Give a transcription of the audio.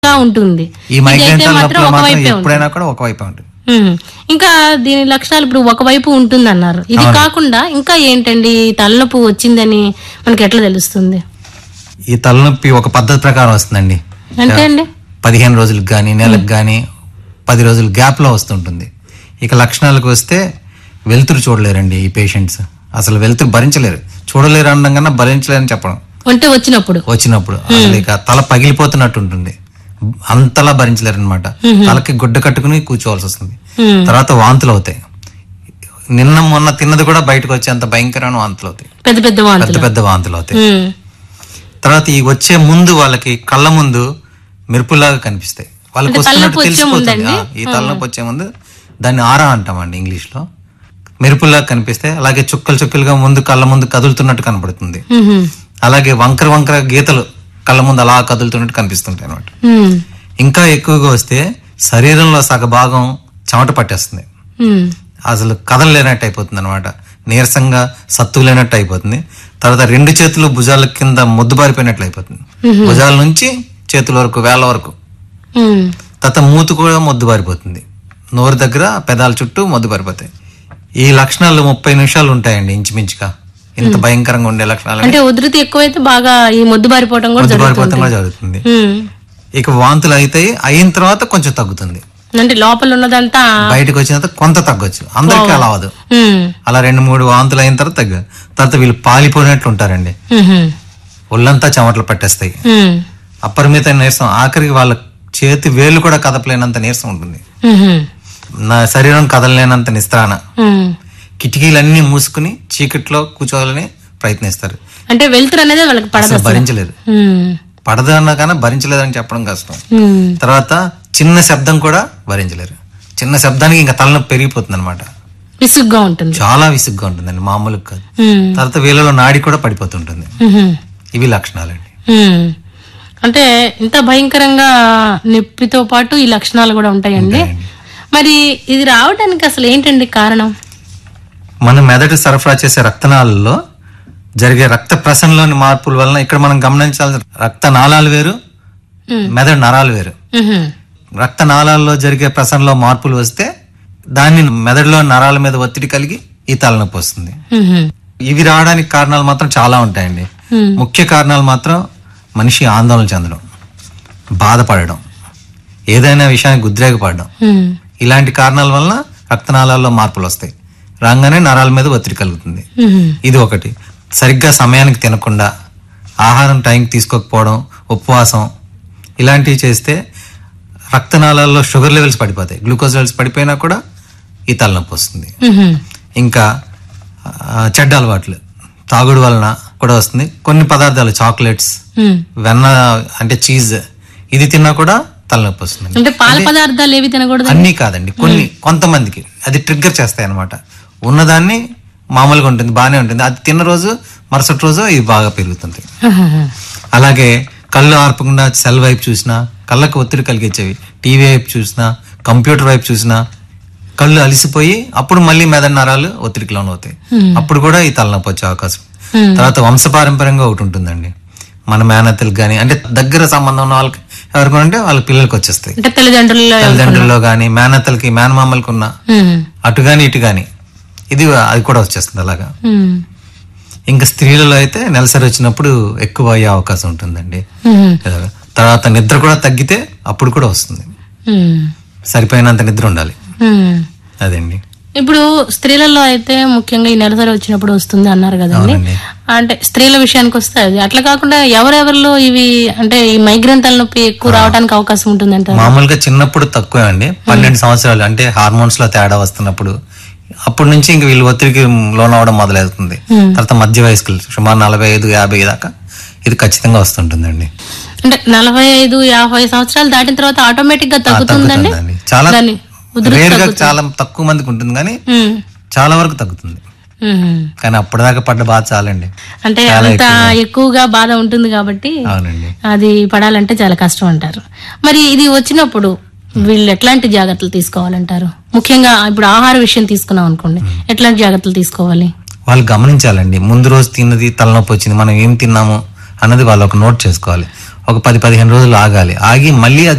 గా ఉంటుంది ఈ మైగ్రేన్ ఇదైతే మాత్రం తలనొప్పిలో మాత్రం ఒకవైపే ఉంటుంది ఎప్పుడైనా కూడా ఒకవైపే ఉంటుంది ఉమ్. ఇంకా దీని లక్షణాలు ఇప్పుడు ఒకవైపు ఉంటుంది అన్నారు ఇది కాకుండా ఇంకా ఏంటండి ఈ తలనొప్పి వచ్చిందని మనకి ఎట్లా తెలుస్తుంది ఈ తలనొప్పి ఒక పద్ధతి ప్రకారం వస్తుందండి అంటే అండి పదిహేను రోజులకు కానీ నెలకు కానీ పది రోజుల గ్యాప్లో వస్తుంటుంది ఇక లక్షణాలకు వస్తే వెలుతురు చూడలేరండి ఈ పేషెంట్స్ అసలు వెలుతురు భరించలేరు చూడలేరు అనడం కన్నా భరించలేరని చెప్పడం అంటే వచ్చినప్పుడు వచ్చినప్పుడు అసలు ఇక తల పగిలిపోతున్నట్టు ఉంటుంది అంతలా భరించలేరు అనమాట తలకి గుడ్డ కట్టుకుని కూర్చోవాల్సి వస్తుంది ఉమ్. తర్వాత వాంతులు అవుతాయి నిన్న మొన్న తిన్నది కూడా బయటకు వచ్చే అంత భయంకరమైన వాంతులు అవుతాయి పెద్ద పెద్ద పెద్ద వాంతులు పెద్ద వాంతులు అవుతాయి ఉమ్. తర్వాత ఈ వచ్చే ముందు వాళ్ళకి కళ్ళ ముందు మెరుపులాగా కనిపిస్తాయి వాళ్ళకి అంటే వస్తున్నట్టు తలనొప్పి వచ్చే తెలిసిపోతుంది ముందండి? ఆ, ఈ తలనొప్పి వచ్చే ముందు దాన్ని ఆరా అంటామండి ఇంగ్లీష్ లో మెరుపులాగా కనిపిస్తాయి అలాగే చుక్కలు చుక్కలుగా ముందు కళ్ళ ముందు కదులుతున్నట్టు కనపడుతుంది ఉహుం. అలాగే వంకర వంకర గీతలు కళ్ళ ముందు అలా కదులుతున్నట్టు కనిపిస్తుంటాయి అనమాట ఉమ్. ఇంకా ఎక్కువగా వస్తే శరీరంలో సగ భాగం చెమట పట్టేస్తుంది ఉమ్. అసలు కదలలేనట్టు అయిపోతుంది అనమాట నీరసంగా సత్తు లేనట్టు అయిపోతుంది తర్వాత రెండు చేతులు భుజాల కింద ముద్దుబారిపోయినట్లు అయిపోతుంది భుజాల నుంచి చేతుల వరకు వేళ్ళ వరకు ఉమ్. తర్వాత మూతి కూడా మొద్దుబారిపోతుంది నోరు దగ్గర పెదాల చుట్టూ మొద్దుబారిపోతాయి ఈ లక్షణాలు ముప్పై నిమిషాలు ఉంటాయండి ఇంచుమించుగా ఇంత భయంకరంగా ఉండే లక్షణాలు అంటే ఉధృతి ఎక్కువైతే బాగా ఈ మొద్దు బారిపోవడం కూడా జరుగుతుంది మొద్దుబారిపోవడం కూడా జరుగుతుంది ఉమ్. ఇక వాంతులు అవుతాయి అయిన తర్వాత కొంచెం తగ్గుతుంది అంటే లోపల ఉన్నదంతా బయటకు వచ్చిన తర్వాత కొంత తగ్గొచ్చు అందరికీ అలా అవ్వదు ఉమ్. అలా రెండు మూడు వాంతులు అయిన తర్వాత తగ్గ తర్వాత వీళ్ళు పాలిపోయినట్లు ఉంటారండి ఉహుం. ఒళ్ళంతా చెమటలు పట్టేస్తాయి ఉమ్. అపరిమిత నీరసం ఆఖరికి వాళ్ళ చేతి వేలు కూడా కదపలేనంత నీరసం ఉంటుంది ఉహుం. నా శరీరం కదలలేనంత నిస్త్రాణ ఉమ్. కిటికీలన్నీ మూసుకుని చీకట్లో కూర్చోవాలని ప్రయత్నిస్తారు అంటే వెళ్తురు అనేది వాళ్ళకి పడదు అసలు భరించలేరు ఉమ్. పడదు అన్నా కానీ భరించలేదని చెప్పడం కష్టం ఉమ్. తర్వాత చిన్న శబ్దం కూడా భరించలేరు చిన్న శబ్దానికి ఇంకా తలనొప్పి పెరిగిపోతుంది అనమాట విసుగ్గా ఉంటుంది చాలా విసుగ్గా ఉంటుందండి మామూలుగా కాదు ఉమ్. తర్వాత వీళ్ళలో నాడి కూడా పడిపోతుంటుంది ఉహుం. ఇవి లక్షణాలండి ఉమ్. అంటే ఇంత భయంకరంగా నొప్పితో పాటు ఈ లక్షణాలు కూడా ఉంటాయండి మరి ఇది రావడానికి అసలు ఏంటండి కారణం మన మెదడు సరఫరా చేసే రక్తనాళాల్లో జరిగే రక్త ప్రసరణలోని మార్పుల వలన ఇక్కడ మనం గమనించాల్సిన రక్త నాళాలు వేరు మెదడు నరాలు వేరు ఉహుం. రక్త నాళాల్లో జరిగే ప్రసరణలో మార్పులు వస్తే దాన్ని మెదడులో నరాల మీద ఒత్తిడి కలిగి ఈ తలనొప్పి వస్తుంది ఉహుం. ఇవి రావడానికి కారణాలు మాత్రం చాలా ఉంటాయండి ముఖ్య కారణాలు మాత్రం మనిషి ఆందోళన చెందడం బాధపడడం ఏదైనా విషయానికి ఉద్రేకపడడం ఉమ్. ఇలాంటి కారణాల వలన రక్తనాళాల్లో మార్పులు వస్తాయి రాగానే నరాల మీద ఒత్తిడి కలుగుతుంది ఉహుం. ఇది ఒకటి సరిగ్గా సమయానికి తినకుండా ఆహారం టైంకి తీసుకోకపోవడం ఉపవాసం ఇలాంటివి చేస్తే రక్తనాళాల్లో షుగర్ లెవెల్స్ పడిపోతాయి గ్లూకోజ్ లెవెల్స్ పడిపోయినా కూడా ఈ తలనొప్పి వస్తుంది ఉహుం. ఇంకా ఆ, చెడ్డ అలవాట్లు తాగుడు వలన కూడా వస్తుంది కొన్ని పదార్థాలు చాక్లెట్స్ ఉమ్. వెన్న అంటే చీజ్ ఇది తిన్నా కూడా తలనొప్పి వస్తుంది అంటే పాల పదార్థాలు ఏవి తినకూడదు అన్నీ కాదండి కొన్ని కొంతమందికి అది ట్రిగ్గర్ చేస్తాయి అనమాట ఉన్నదాన్ని మామూలుగా ఉంటుంది బాగానే ఉంటుంది అది తిన్న రోజు మరుసటి రోజు ఇది బాగా పెరుగుతుంది ఉహుం. అలాగే కళ్ళు ఆర్పకుండా సెల్ వైపు చూసినా కళ్ళకు ఒత్తిడి కలిగించేవి టీవీ వైపు చూసినా కంప్యూటర్ వైపు చూసినా కళ్ళు అలిసిపోయి అప్పుడు మళ్ళీ మెదడు నరాలు ఒత్తిడికి లోనవుతాయి అప్పుడు కూడా ఈ తలనొప్పి వచ్చే అవకాశం తర్వాత వంశపారంపర్యంగా ఒకటి ఉంటుందండి మన మేనత్తలకు కానీ అంటే దగ్గర సంబంధం ఉన్న వాళ్ళకి ఎవరికి అంటే వాళ్ళ పిల్లలకి వచ్చేస్తాయి అంటే తల్లిదండ్రులలో తల్లిదండ్రుల్లో కానీ మేనత్తలకి మేనమామలకు ఉన్న ఉమ్. అటు కానీ ఇటు కానీ ఇది అది కూడా వచ్చేస్తుంది అలాగా ఉమ్. ఇంకా స్త్రీలలో అయితే నెలసరి వచ్చినప్పుడు ఎక్కువ అయ్యే అవకాశం ఉంటుందండి ఉమ్. ఇలాగా. తర్వాత నిద్ర కూడా తగ్గితే అప్పుడు కూడా వస్తుంది ఉమ్. సరిపోయినంత నిద్ర ఉండాలి ఉమ్. అదండి ఇప్పుడు స్త్రీలలో అయితే ముఖ్యంగా ఈ నెలసరి వచ్చినప్పుడు వస్తుంది అన్నారు కదండి అవునండి. అంటే స్త్రీల విషయానికి వస్తే అది అట్లా కాకుండా ఎవరెవరిలో ఇవి అంటే ఈ మైగ్రేన్ తలనొప్పి ఎక్కువ రావడానికి అవకాశం ఉంటుందంటారు మామూలుగా చిన్నప్పుడు తక్కువే అండి పన్నెండు సంవత్సరాలు అంటే హార్మోన్స్ లో తేడా వస్తున్నప్పుడు అప్పటి నుంచి ఇంక వీళ్ళు ఒత్తిడికి లోన్ అవడం మొదలవుతుంది తర్వాత మధ్య వయస్కులు సుమారు నలభై ఐదు యాభై దాకా ఇది ఖచ్చితంగా వస్తుంటుందండి అంటే నలభై ఐదు యాభై సంవత్సరాలు దాటిన తర్వాత ఆటోమేటిక్ గా తగ్గుతుందండి తగ్గుతుందండి చాలా దాని ఉధృతి రేర్ గా చాలా తక్కువ మందికి ఉంటుంది కానీ ఉమ్. చాలా వరకు తగ్గుతుంది ఉమ్. కానీ అప్పటిదాకా పడ్డ బాధ చాలండి అంటే అంత ఎక్కువగా బాధ ఉంటుంది కాబట్టి అవునండి అది పడాలంటే చాలా కష్టం అంటారు మరి ఇది వచ్చినప్పుడు వీళ్ళు ఎట్లాంటి జాగ్రత్తలు తీసుకోవాలంటారు ముఖ్యంగా ఇప్పుడు ఆహార విషయం తీసుకున్నాం అనుకోండి ఎట్లాంటి జాగ్రత్తలు తీసుకోవాలి వాళ్ళు గమనించాలండి ముందు రోజు తిన్నది తలనొప్పి వచ్చింది మనం ఏం తిన్నాము అన్నది వాళ్ళు ఒక నోట్ చేసుకోవాలి ఒక పది పదిహేను రోజులు ఆగాలి ఆగి మళ్ళీ అది